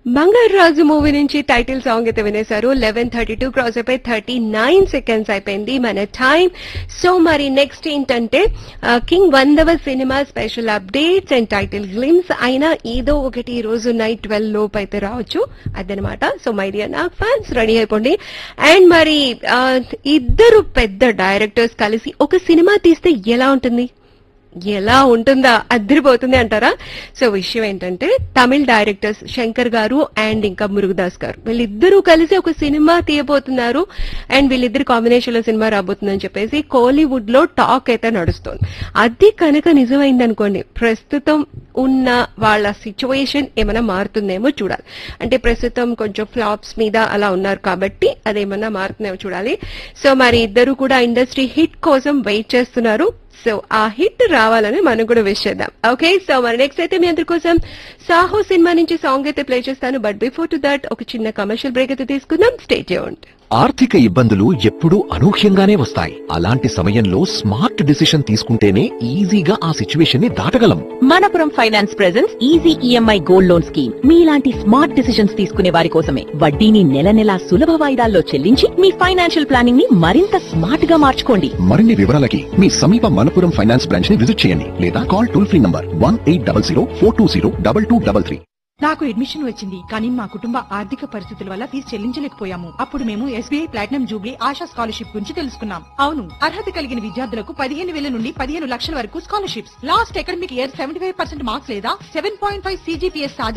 బంగారు రాజు మూవీ నుంచి title song అయితే వినేశారు లెవెన్ థర్టీ టూ క్రాస్ అయిపోయి థర్టీ నైన్ సెకండ్స్ అయిపోయింది మన టైం సో మరి నెక్స్ట్ ఏంటంటే ఆ, కింగ్ వందవ సినిమా special updates and title glimpse అయినా ఏదో ఒకటి ఈ రోజు నైట్ ట్వెల్వ్ లోపు అయితే రావచ్చు అదనమాట సో మై డియర్ నాకు ఫ్యాన్స్ రెడీ అయిపోండి అండ్ మరి ఆ, ఇద్దరు పెద్ద డైరెక్టర్స్ కలిసి ఒక సినిమా తీస్తే ఎలా ఉంటుంది ఎలా ఉంటుందా అద్దరిపోతుంది అంటారా సో విషయం ఏంటంటే తమిళ డైరెక్టర్స్ శంకర్ గారు అండ్ ఇంకా మురుగదాస్ గారు వీళ్ళిద్దరూ కలిసి ఒక సినిమా తీయబోతున్నారు అండ్ వీళ్ళిద్దరు కాంబినేషన్ లో సినిమా రాబోతుందని చెప్పేసి కోలీవుడ్ లో టాక్ అయితే నడుస్తోంది అది కనుక నిజమైంది అనుకోండి ప్రస్తుతం ఉన్న వాళ్ళ సిచ్యువేషన్ ఏమైనా మారుతుందేమో చూడాలి అంటే ప్రస్తుతం కొంచెం ఫ్లాప్స్ మీద అలా ఉన్నారు కాబట్టి అదేమన్నా మారుతుందేమో చూడాలి సో మరి ఇద్దరు కూడా ఇండస్ట్రీ హిట్ కోసం వెయిట్ చేస్తున్నారు సో ఆ హిట్ రావాలని మనం కూడా విష్ చేద్దాం ఓకే సో మరి నెక్స్ట్ అయితే మీ అందరి కోసం సాహో సినిమా నుంచి సాంగ్ అయితే ప్లే చేస్తాను బట్ బిఫోర్ టు దట్ ఒక చిన్న కమర్షియల్ బ్రేక్ అయితే తీసుకుందాం స్టేట్ చేయండి ఆర్థిక ఇబ్బందులు ఎప్పుడూ అనూహ్యంగానే వస్తాయి అలాంటి సమయంలో స్మార్ట్ డిసిషన్ తీసుకుంటేనే ఈజీగా ఆ సిచ్యువేషన్ ని దాటగలం Manappuram finance presents easy EMI gold loan scheme మీలాంటి స్మార్ట్ డిసిషన్స్ తీసుకునే వారి కోసమే వడ్డీని నెల నెలా సులభ వాయిదాల్లో చెల్లించి మీ ఫైనాన్షియల్ ప్లానింగ్ ని మరింత స్మార్ట్ గా మార్చుకోండి మరిన్ని వివరాలకి మీ సమీప మనపురం ఫైనాన్స్ బ్రాంచ్ ని విజిట్ చేయండి లేదా call toll free number one eight double zero four two zero double two double three నాకు అడ్మిషన్ వచ్చింది కానీ మా కుటుంబ ఆర్థిక పరిస్థితుల వల్ల ఫీజు చెల్లించలేకపోయాము అప్పుడు మేము SBI platinum jubilee Asha scholarship గురించి తెలుసుకున్నాం అవును అర్హత కలిగిన విద్యార్థులకు పదిహేను వేల నుండి పదిహేను లక్షల వరకు scholarships last academic year seventy five percent marks లేదా సెవెన్ పాయింట్ ఫైవ్ సీజీపీఎస్